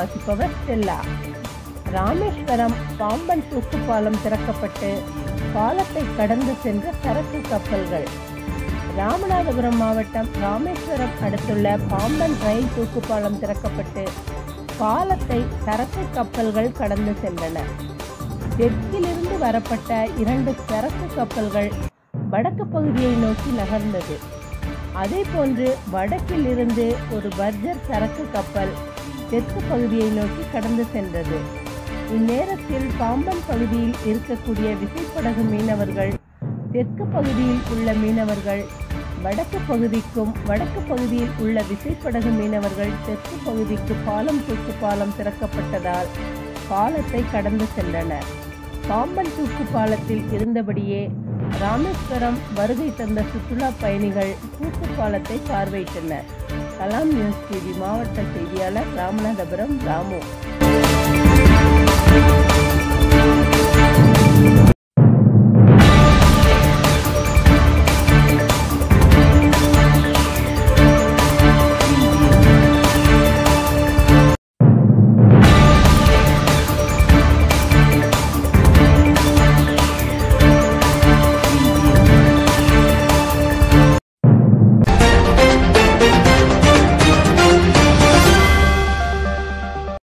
வாசிப்பவர் ஸ்டெல்லா ராமேஸ்வரம் பாம்பன் தூக்கு பாலம் திறக்கப்பட்டு பாலத்தை கடந்து சென்ற சரக்கு கப்பல்கள் ராமநாதபுரம் மாவட்டம் ராமேஸ்வரம் அடுத்துள்ள பாம்பன் ரயில் தூக்கு பாலம் திறக்கப்பட்டு பாலத்தை சரக்கு கப்பல்கள் கடந்து சென்றன தெற்கிலிருந்து வரப்பட்ட இரண்டு சரக்கு கப்பல்கள் வடக்கு பகுதியை நோக்கி நகர்ந்தது அதேபோன்று வடக்கில் இருந்து ஒரு பர்ஜர் சரக்கு கப்பல் தெற்கு பகுதியை நோக்கி கடந்து சென்றது இந்நேரத்தில் பாம்பன் பகுதியில் இருக்கக்கூடிய விசைப்படகு மீனவர்கள் தெற்கு பகுதியில் உள்ள மீனவர்கள் வடக்கு பகுதிக்கும் வடக்கு பகுதியில் உள்ள விசைப்படகு மீனவர்கள் தெற்கு பகுதிக்கு பாலம் தூக்கு பாலம் திறக்கப்பட்டதால் பாலத்தை கடந்து சென்றனர் பாம்பன் தூக்கு பாலத்தில் இருந்தபடியே ராமேஸ்வரம் வருகை தந்த சுற்றுலா பயணிகள் தூக்கு பாலத்தை பார்வையிட்டனர் கலாம் நியூஸ் டிவி மாவட்ட செய்தியாளர் ராமநாதபுரம் ராமு